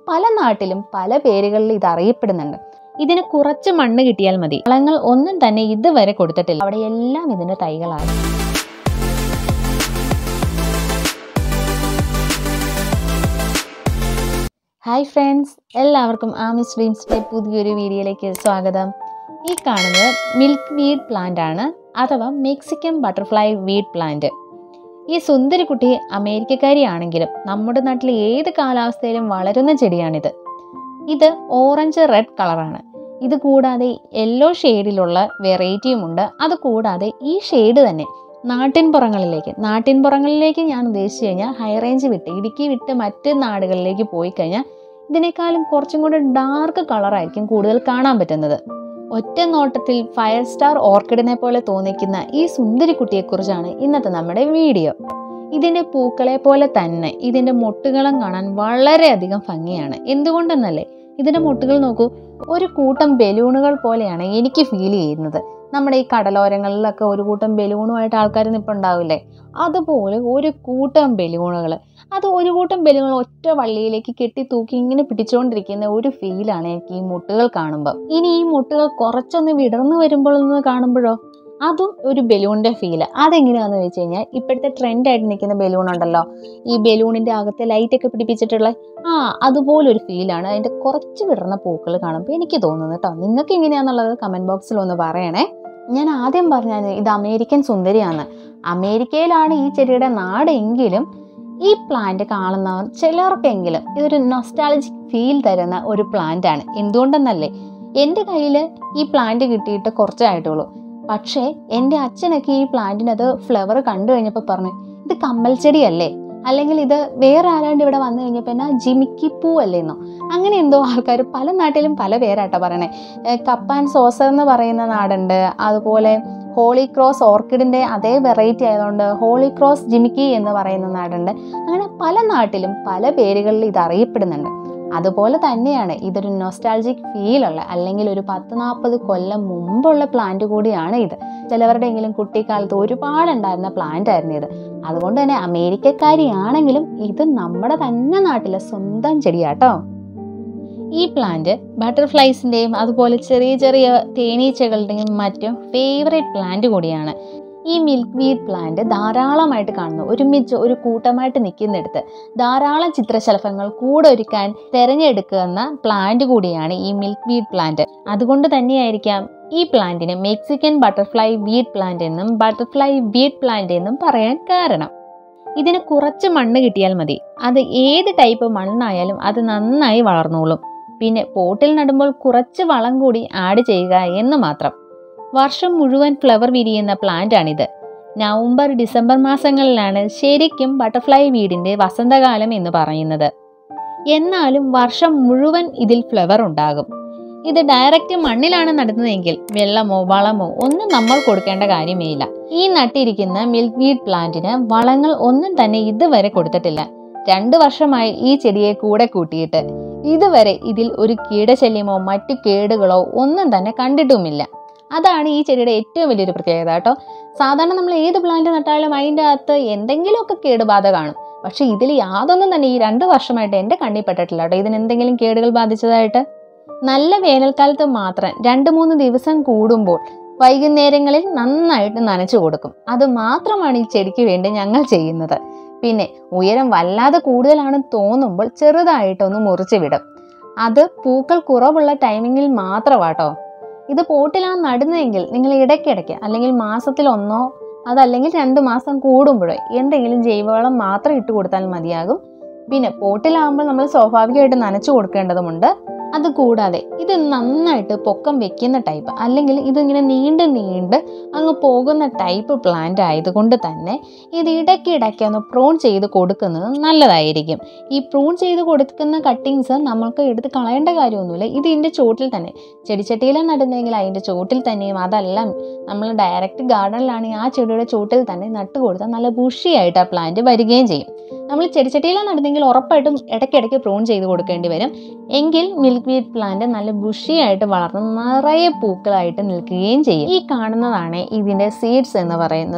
പല നാട്ടിലും പല പേരുകളിൽ ഇത് അറിയപ്പെടുന്നുണ്ട് ഇതിന് കുറച്ച് മണ്ണ് കിട്ടിയാൽ മതി വളങ്ങൾ ഒന്നും തന്നെ ഇതുവരെ കൊടുത്തിട്ടില്ല അവിടെ എല്ലാം ഇതിന്റെ തൈകളാണ് ഹായ് ഫ്രണ്ട്സ് എല്ലാവർക്കും ആമിസ് ഡ്രീംസിൻ്റെ പുതിയൊരു വീഡിയോയിലേക്ക് സ്വാഗതം ഈ കാണുന്നത് മിൽക്ക് വീഡ് പ്ലാന്റ് ആണ് അഥവാ മെക്സിക്കൻ ബട്ടർഫ്ലൈ വീഡ് പ്ലാന്റ് ഈ സുന്ദരിക്കുട്ടി അമേരിക്കക്കാരിയാണെങ്കിലും നമ്മുടെ നാട്ടിൽ ഏത് കാലാവസ്ഥയിലും വളരുന്ന ചെടിയാണിത് ഇത് ഓറഞ്ച് റെഡ് കളറാണ് ഇത് കൂടാതെ യെല്ലോ ഷെയ്ഡിലുള്ള വെറൈറ്റിയുമുണ്ട് അത് കൂടാതെ ഈ ഷെയ്ഡ് തന്നെ നാട്ടിൻപുറങ്ങളിലേക്ക് നാട്ടിൻപുറങ്ങളിലേക്ക് ഞാൻ ഉദ്ദേശിച്ചു കഴിഞ്ഞാൽ ഹൈ റേഞ്ച് വിട്ട് ഇടുക്കി വിട്ട് മറ്റ് നാടുകളിലേക്ക് പോയി കഴിഞ്ഞാൽ ഇതിനേക്കാളും കുറച്ചും കൂടെ ഡാർക്ക് കളറായിരിക്കും കൂടുതൽ കാണാൻ പറ്റുന്നത് ഒറ്റ നോട്ടത്തിൽ ഫയർ സ്റ്റാർ ഓർക്കിഡിനെ പോലെ തോന്നിക്കുന്ന ഈ സുന്ദരിക്കുട്ടിയെക്കുറിച്ചാണ് ഇന്നത്തെ നമ്മുടെ വീഡിയോ ഇതിൻ്റെ പൂക്കളെ പോലെ തന്നെ ഇതിൻ്റെ മൊട്ടുകളും കാണാൻ വളരെയധികം ഭംഗിയാണ് എന്തുകൊണ്ടെന്നല്ലേ ഇതിൻ്റെ മൊട്ടുകൾ നോക്കൂ ഒരു കൂട്ടം ബലൂണുകൾ പോലെയാണ് എനിക്ക് ഫീൽ ചെയ്യുന്നത് നമ്മുടെ ഈ കടലോരങ്ങളിലൊക്കെ ഒരു കൂട്ടം ബലൂണുമായിട്ട് ആൾക്കാർ നിൽപ്പുണ്ടാവില്ലേ അതുപോലെ ഒരു കൂട്ടം ബലൂണുകൾ അത് ഒരു കൂട്ടം ബലൂണുകൾ ഒറ്റ വള്ളിയിലേക്ക് കെട്ടി തൂക്കി ഇങ്ങനെ പിടിച്ചുകൊണ്ടിരിക്കുന്ന ഒരു ഫീലാണ് എനിക്ക് ഈ മുട്ടുകൾ കാണുമ്പോൾ ഇനി ഈ മുട്ടുകൾ കുറച്ചൊന്ന് വിടർന്നു വരുമ്പോൾ ഒന്ന് കാണുമ്പോഴോ അതും ഒരു ബലൂണിൻ്റെ ഫീല് അതെങ്ങനെയാണെന്ന് വെച്ച് കഴിഞ്ഞാൽ ഇപ്പോഴത്തെ ട്രെൻഡായിട്ട് നിൽക്കുന്ന ബലൂൺ ഉണ്ടല്ലോ ഈ ബലൂണിൻ്റെ അകത്തെ ലൈറ്റൊക്കെ പിടിപ്പിച്ചിട്ടുള്ള ആ അതുപോലൊരു ഫീലാണ് അതിൻ്റെ കുറച്ച് വിടർന്ന പൂക്കൾ കാണുമ്പോൾ എനിക്ക് തോന്നുന്നത് കേട്ടോ നിങ്ങൾക്ക് എങ്ങനെയാണെന്നുള്ളത് കമൻറ്റ് ബോക്സിൽ ഒന്ന് പറയണേ ഞാൻ ആദ്യം പറഞ്ഞത് ഇത് അമേരിക്കൻ സുന്ദരിയാണ് അമേരിക്കയിലാണ് ഈ ചെടിയുടെ നാടെങ്കിലും ഈ പ്ലാന്റ് കാണുന്നവർ ചിലർക്കെങ്കിലും ഇതൊരു നൊസ്റ്റാളജിക് ഫീൽ തരുന്ന ഒരു പ്ലാന്റ് ആണ് എന്തുകൊണ്ടെന്നല്ലേ എൻ്റെ കയ്യിൽ ഈ പ്ലാന്റ് കിട്ടിയിട്ട് കുറച്ചായിട്ടുള്ളൂ പക്ഷേ എൻ്റെ അച്ഛനൊക്കെ ഈ പ്ലാന്റിനത് ഫ്ലവർ കണ്ടു കഴിഞ്ഞപ്പോൾ പറഞ്ഞു ഇത് കമ്മൽ ചെടിയല്ലേ അല്ലെങ്കിൽ ഇത് വേറെ ആരാണ്ട് ഇവിടെ വന്നു കഴിഞ്ഞപ്പോൾ എന്നാ ജിമിക്കി പൂ അല്ലേന്നോ അങ്ങനെ എന്തോ ആൾക്കാർ പല നാട്ടിലും പല പേരാട്ടോ പറയണേ കപ്പാൻ സോസർ എന്ന് പറയുന്ന നാടുണ്ട് അതുപോലെ ഹോളി ക്രോസ് ഓർക്കിഡിൻ്റെ അതേ വെറൈറ്റി ആയതുകൊണ്ട് ഹോളി ക്രോസ് ജിമിക്കി എന്ന് പറയുന്ന നാടുണ്ട് അങ്ങനെ പല നാട്ടിലും പല പേരുകളിൽ ഇത് അറിയപ്പെടുന്നുണ്ട് അതുപോലെ തന്നെയാണ് ഇതൊരു നൊസ്റ്റാൾജിക് ഫീലുള്ള അല്ലെങ്കിൽ ഒരു പത്ത് നാൽപ്പത് കൊല്ലം മുമ്പുള്ള പ്ലാന്റ് കൂടിയാണ് ഇത് ചിലവരുടെയെങ്കിലും കുട്ടിക്കാലത്ത് ഒരുപാടുണ്ടായിരുന്ന പ്ലാന്റ് ആയിരുന്നു ഇത് അതുകൊണ്ട് തന്നെ അമേരിക്കക്കാരിയാണെങ്കിലും ഇത് നമ്മുടെ തന്നെ നാട്ടിലെ സ്വന്തം ചെടിയാട്ടോ ഈ പ്ലാന്റ് ബട്ടർഫ്ലൈസിൻ്റെയും അതുപോലെ ചെറിയ ചെറിയ തേനീച്ചകളുടെയും മറ്റും ഫേവറേറ്റ് പ്ലാന്റ് കൂടിയാണ് ഈ മിൽക്ക് വീഡ് പ്ലാന്റ് ധാരാളമായിട്ട് കാണുന്നു ഒരുമിച്ച് ഒരു കൂട്ടമായിട്ട് നിൽക്കുന്നിടത്ത് ധാരാളം ചിത്രശലഭങ്ങൾ കൂടെ ഒരുക്കാൻ തിരഞ്ഞെടുക്കുന്ന പ്ലാന്റ് കൂടിയാണ് ഈ മിൽക്ക് വീഡ് പ്ലാന്റ് അതുകൊണ്ട് തന്നെയായിരിക്കാം ഈ പ്ലാന്റിന് മെക്സിക്കൻ ബട്ടർഫ്ലൈ വീഡ് പ്ലാന്റ് എന്നും ബട്ടർഫ്ലൈ വീഡ് പ്ലാന്റ് എന്നും പറയാൻ കാരണം ഇതിന് കുറച്ച് മണ്ണ് കിട്ടിയാൽ മതി അത് ഏത് ടൈപ്പ് മണ്ണായാലും അത് നന്നായി വളർന്നോളും പിന്നെ പോട്ടിൽ നടുമ്പോൾ കുറച്ച് വളം കൂടി ആഡ് ചെയ്യുക എന്ന് മാത്രം വർഷം മുഴുവൻ ഫ്ലവർ വിരിയുന്ന പ്ലാന്റ് ആണിത് നവംബർ ഡിസംബർ മാസങ്ങളിലാണ് ശരിക്കും ബട്ടർഫ്ലൈ വീടിൻ്റെ വസന്തകാലം എന്ന് പറയുന്നത് എന്നാലും വർഷം മുഴുവൻ ഇതിൽ ഫ്ലവർ ഉണ്ടാകും ഇത് ഡയറക്റ്റ് മണ്ണിലാണ് നടുന്നതെങ്കിൽ വെള്ളമോ വളമോ ഒന്നും നമ്മൾ കൊടുക്കേണ്ട കാര്യമേ ഇല്ല ഈ നട്ടിരിക്കുന്ന മിൽക്ക് വീഡ് പ്ലാന്റിന് വളങ്ങൾ ഒന്നും തന്നെ ഇതുവരെ കൊടുത്തിട്ടില്ല രണ്ട് വർഷമായി ഈ ചെടിയെ കൂടെ കൂട്ടിയിട്ട് ഇതുവരെ ഇതിൽ ഒരു കീടശല്യമോ മറ്റു കേടുകളോ ഒന്നും തന്നെ കണ്ടിട്ടുമില്ല അതാണ് ഈ ചെടിയുടെ ഏറ്റവും വലിയൊരു പ്രത്യേകത കേട്ടോ സാധാരണ നമ്മൾ ഏത് പ്ലാന്റ് നട്ടാലും അതിൻ്റെ അകത്ത് എന്തെങ്കിലുമൊക്കെ കേടുബാധ കാണും പക്ഷെ ഇതിൽ യാതൊന്നും തന്നെ ഈ രണ്ട് വർഷമായിട്ട് എൻ്റെ കണ്ണിൽ പെട്ടിട്ടില്ല കേട്ടോ ഇതിന് എന്തെങ്കിലും കേടുകൾ ബാധിച്ചതായിട്ട് നല്ല വേനൽക്കാലത്ത് മാത്രം രണ്ട് മൂന്ന് ദിവസം കൂടുമ്പോൾ വൈകുന്നേരങ്ങളിൽ നന്നായിട്ട് നനച്ചു കൊടുക്കും അത് മാത്രമാണ് ഈ ചെടിക്ക് വേണ്ടി ഞങ്ങൾ ചെയ്യുന്നത് പിന്നെ ഉയരം വല്ലാതെ കൂടുതലാണെന്ന് തോന്നുമ്പോൾ ചെറുതായിട്ടൊന്ന് മുറിച്ച് വിടും അത് പൂക്കൾ കുറവുള്ള ടൈമിങ്ങിൽ മാത്രമാട്ടോ ഇത് പോട്ടിലാണ് നടുന്നതെങ്കിൽ നിങ്ങൾ ഇടയ്ക്കിടയ്ക്ക് അല്ലെങ്കിൽ മാസത്തിൽ ഒന്നോ അതല്ലെങ്കിൽ രണ്ട് മാസം കൂടുമ്പോഴോ എന്തെങ്കിലും ജൈവവളം മാത്രം ഇട്ട് കൊടുത്താൽ മതിയാകും പിന്നെ പോട്ടിലാകുമ്പോൾ നമ്മൾ സ്വാഭാവികമായിട്ട് നനച്ചു കൊടുക്കേണ്ടതുമുണ്ട് അതുകൂടാതെ ഇത് നന്നായിട്ട് പൊക്കം വെക്കുന്ന ടൈപ്പ് അല്ലെങ്കിൽ ഇതിങ്ങനെ നീണ്ട് നീണ്ട് അങ്ങ് പോകുന്ന ടൈപ്പ് പ്ലാന്റ് ആയതുകൊണ്ട് തന്നെ ഇത് ഇടയ്ക്കിടയ്ക്ക് ഒന്ന് പ്രൂൺ ചെയ്ത് കൊടുക്കുന്നത് നല്ലതായിരിക്കും ഈ പ്രൂൺ ചെയ്ത് കൊടുക്കുന്ന കട്ടിങ്സ് നമ്മൾക്ക് എടുത്ത് കളയേണ്ട കാര്യമൊന്നുമില്ല ഇത് ഇതിൻ്റെ ചോട്ടിൽ തന്നെ ചെടിച്ചട്ടിയിലാണ് നടുന്നതെങ്കിൽ അതിൻ്റെ ചോട്ടിൽ തന്നെയും അതെല്ലാം നമ്മൾ ഡയറക്റ്റ് ഗാർഡനിലാണെങ്കിൽ ആ ചെടിയുടെ ചോട്ടിൽ തന്നെ നട്ട് കൊടുത്താൽ നല്ല ബുഷിയായിട്ട് ആ പ്ലാന്റ് വരികയും ചെയ്യും നമ്മൾ ചെടിച്ചട്ടിയിലാണ് നടുന്നെങ്കിൽ ഉറപ്പായിട്ടും ഇടയ്ക്കിടയ്ക്ക് പ്രൂൺ ചെയ്ത് കൊടുക്കേണ്ടി വരും എങ്കിൽ മിൽക്ക് വീഡ് പ്ലാന്റ് നല്ല ബുഷിയായിട്ട് വളർന്ന് നിറയെ പൂക്കളായിട്ട് നിൽക്കുകയും ചെയ്യും ഈ കാണുന്നതാണ് ഇതിൻ്റെ സീഡ്സ് എന്ന് പറയുന്നത്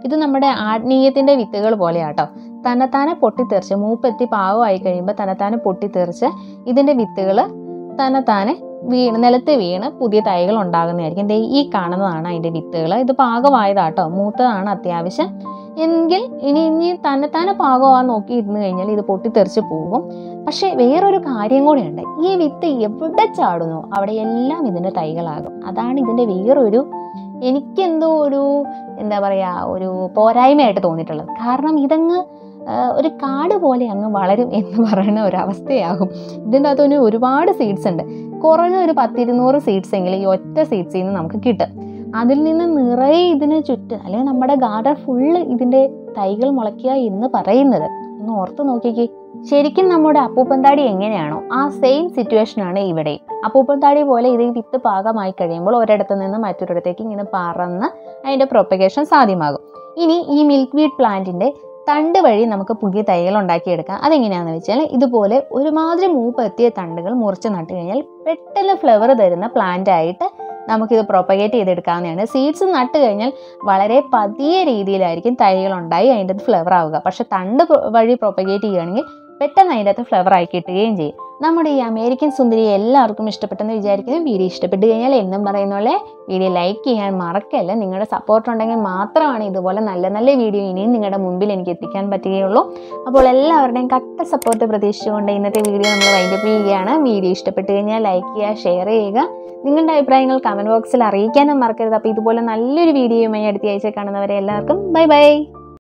ഇത് നമ്മുടെ ആത്മീയത്തിൻ്റെ വിത്തുകൾ പോലെയാട്ടോ തന്നെത്താനെ പൊട്ടിത്തെറിച്ച് മൂപ്പെത്തി പാവമായി കഴിയുമ്പോൾ തന്നെത്താനെ പൊട്ടിത്തെറിച്ച് ഇതിൻ്റെ വിത്തുകൾ തന്നെത്താനെ വീണ് നിലത്ത് വീണ് പുതിയ തൈകൾ ഉണ്ടാകുന്നതായിരിക്കും ദേ ഈ കാണുന്നതാണ് അതിൻ്റെ വിത്തുകൾ ഇത് പാകമായതാട്ടോ മൂത്തതാണ് അത്യാവശ്യം എങ്കിൽ ഇനി ഇനി തന്നെത്താനെ പാകമാകാൻ നോക്കി ഇരുന്ന് കഴിഞ്ഞാൽ ഇത് പൊട്ടിത്തെറിച്ച് പോകും പക്ഷേ വേറൊരു കാര്യം കൂടെയുണ്ട് ഈ വിത്ത് എവിടെ ചാടുന്നു അവിടെ എല്ലാം ഇതിൻ്റെ തൈകളാകും അതാണ് ഇതിൻ്റെ വേറൊരു എനിക്കെന്തോ ഒരു എന്താ പറയുക ഒരു പോരായ്മയായിട്ട് തോന്നിയിട്ടുള്ളത് കാരണം ഇതങ്ങ് ആ, ഒരു കാട് പോലെ അങ്ങ് വളരും എന്ന് പറയുന്ന ഒരവസ്ഥയാകും ഇതിൻ്റെ അകത്തൊരു ഒരുപാട് സീഡ്സ് ഉണ്ട് കുറഞ്ഞ ഒരു പത്തിരുന്നൂറ് സീഡ്സ് എങ്കിലും ഈ ഒറ്റ സീഡ്സിൽ നിന്ന് നമുക്ക് കിട്ടും അതിൽ നിന്ന് നിറയെ ഇതിന് ചുറ്റും അല്ലെങ്കിൽ നമ്മുടെ ഗാർഡൻ ഫുള്ള് ഇതിൻ്റെ തൈകൾ മുളയ്ക്കുക എന്ന് പറയുന്നത് ഒന്ന് ഓർത്ത് നോക്കിക്കേ ശരിക്കും നമ്മുടെ അപ്പൂപ്പന്താടി എങ്ങനെയാണോ ആ സെയിം സിറ്റുവേഷനാണ് ഇവിടെ അപ്പൂപ്പന്താടി പോലെ ഇത് ഈ വിത്ത് പാകമായി കഴിയുമ്പോൾ ഒരിടത്ത് നിന്ന് മറ്റൊരിടത്തേക്ക് ഇങ്ങനെ പറന്ന് അതിൻ്റെ പ്രൊപ്പഗേഷൻ സാധ്യമാകും ഇനി ഈ മിൽക്ക് വീഡ് പ്ലാന്റിൻ്റെ തണ്ട് വഴി നമുക്ക് പുതിയ തൈകൾ ഉണ്ടാക്കിയെടുക്കാം അതെങ്ങനെയാണെന്ന് വെച്ചാൽ ഇതുപോലെ ഒരുമാതിരി മൂപ്പെത്തിയ തണ്ടുകൾ മുറിച്ച് നട്ട് കഴിഞ്ഞാൽ പെട്ടെന്ന് ഫ്ലവർ തരുന്ന പ്ലാന്റ് ആയിട്ട് നമുക്കിത് പ്രൊപ്പഗേറ്റ് ചെയ്തെടുക്കാവുന്നതാണ് സീഡ്സ് നട്ട് കഴിഞ്ഞാൽ വളരെ പതിയ രീതിയിലായിരിക്കും തൈകൾ ഉണ്ടായി അതിൻ്റെ അത് ഫ്ലവർ ആവുക പക്ഷെ തണ്ട് പ്ര- വഴി പ്രൊപ്പഗേറ്റ് ചെയ്യുകയാണെങ്കിൽ പെട്ടെന്ന് അതിൻ്റെ അകത്ത് ഫ്ലവർ ആയി കിട്ടുകയും ചെയ്യും നമ്മുടെ ഈ അമേരിക്കൻ സുന്ദരി എല്ലാവർക്കും ഇഷ്ടപ്പെട്ടെന്ന് വിചാരിക്കുന്നു വീഡിയോ ഇഷ്ടപ്പെട്ട് കഴിഞ്ഞാൽ എന്നും പറയുന്ന പോലെ വീഡിയോ ലൈക്ക് ചെയ്യാൻ മറക്കല്ല നിങ്ങളുടെ സപ്പോർട്ട് ഉണ്ടെങ്കിൽ മാത്രമാണ് ഇതുപോലെ നല്ല നല്ല വീഡിയോ ഇനിയും നിങ്ങളുടെ മുമ്പിൽ എനിക്ക് എത്തിക്കാൻ പറ്റുകയുള്ളൂ അപ്പോൾ എല്ലാവരുടെയും കട്ട സപ്പോർട്ട് പ്രതീക്ഷിച്ചുകൊണ്ട് ഇന്നത്തെ വീഡിയോ നമ്മൾ വൈൻഡപ്പ് ചെയ്യുകയാണ് വീഡിയോ ഇഷ്ടപ്പെട്ട് കഴിഞ്ഞാൽ ലൈക്ക് ചെയ്യുക ഷെയർ ചെയ്യുക നിങ്ങളുടെ അഭിപ്രായങ്ങൾ കമൻറ്റ് ബോക്സിൽ അറിയിക്കാനും മറക്കരുത് അപ്പോൾ ഇതുപോലെ നല്ലൊരു വീഡിയോയുമായി അടുത്ത ആഴ്ച കാണുന്നവരെ എല്ലാവർക്കും ബൈ ബൈ